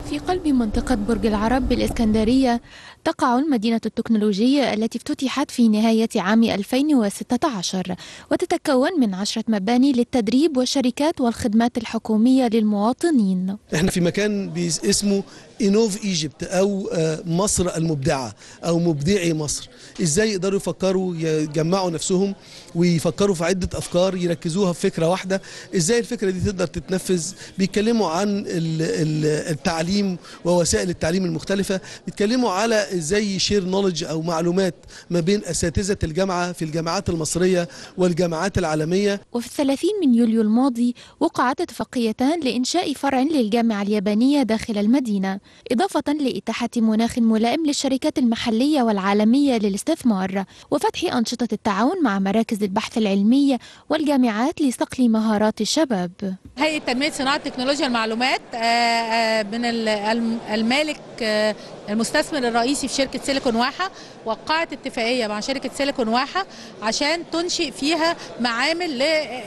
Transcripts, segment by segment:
في قلب منطقة برج العرب بالإسكندرية تقع المدينة التكنولوجية التي افتتحت في نهاية عام 2016 وتتكون من عشرة مباني للتدريب والشركات والخدمات الحكومية للمواطنين احنا في مكان بيس- اسمه انوف ايجيبت او آه، مصر المبدعه او مبدعي مصر ازاي يقدروا يفكروا يجمعوا نفسهم ويفكروا في عده افكار يركزوها في فكره واحده ازاي الفكره دي تقدر تتنفذ بيتكلموا عن ال- ال- التعليم ووسائل التعليم المختلفه بيتكلموا على ازاي يشير نولج او معلومات ما بين اساتذه الجامعه في الجامعات المصريه والجامعات العالميه وفي الثلاثين من يوليو الماضي وقعت اتفاقيتان لإنشاء فرع للجامعة اليابانية داخل المدينة إضافة لإتاحة مناخ ملائم للشركات المحلية والعالمية للاستثمار وفتح أنشطة التعاون مع مراكز البحث العلمي والجامعات لصقل مهارات الشباب هيئة تنمية صناعة تكنولوجيا المعلومات آه، آه، من ال- الم- المالك آه، المستثمر الرئيسي في شركة سيليكون واحة وقعت اتفاقية مع شركة سيليكون واحة عشان تنشئ فيها معامل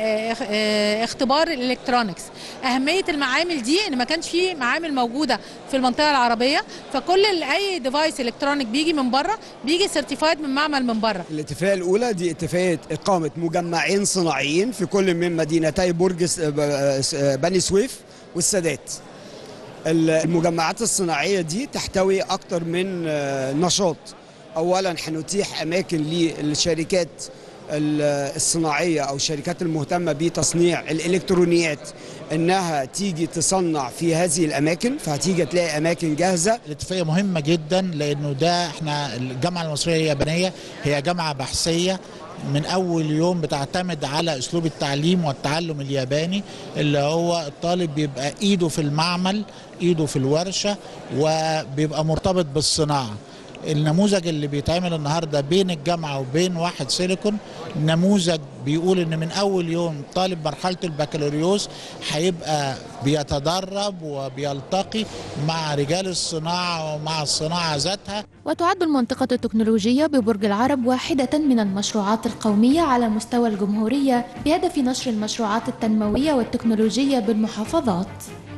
لاختبار الالكترونيكس أهمية المعامل دي إن ما كانش فيه معامل موجودة في المنطقة العربية فكل ال- أي ديفايس الكترونيك بيجي من بره بيجي سيرتيفايد من معمل من بره الاتفاقية الأولى دي اتفاقية إقامة مجمعين صناعيين في كل من مدينتي برج س- ب- س- بني سويف والسادات. ال- المجمعات الصناعية دي تحتوي أكتر من آه، نشاط. أولا هنتيح أماكن للشركات ال- الصناعية أو الشركات المهتمة بتصنيع الإلكترونيات إنها تيجي تصنع في هذه الأماكن فهتيجي تلاقي أماكن جاهزة الاتفاقية مهمة جدا لأنه ده احنا الجامعة المصرية اليابانية هي جامعة بحثية من أول يوم بتعتمد على أسلوب التعليم والتعلم الياباني اللي هو الطالب بيبقى إيده في المعمل إيده في الورشة وبيبقى مرتبط بالصناعة النموذج اللي بيتعمل النهارده بين الجامعه وبين واحد سيليكون نموذج بيقول ان من اول يوم طالب مرحله البكالوريوس هيبقى بيتدرب وبيلتقي مع رجال الصناعه ومع الصناعه ذاتها وتعد المنطقة التكنولوجية ببرج العرب واحدة من المشروعات القومية على مستوى الجمهورية بهدف نشر المشروعات التنموية والتكنولوجية بالمحافظات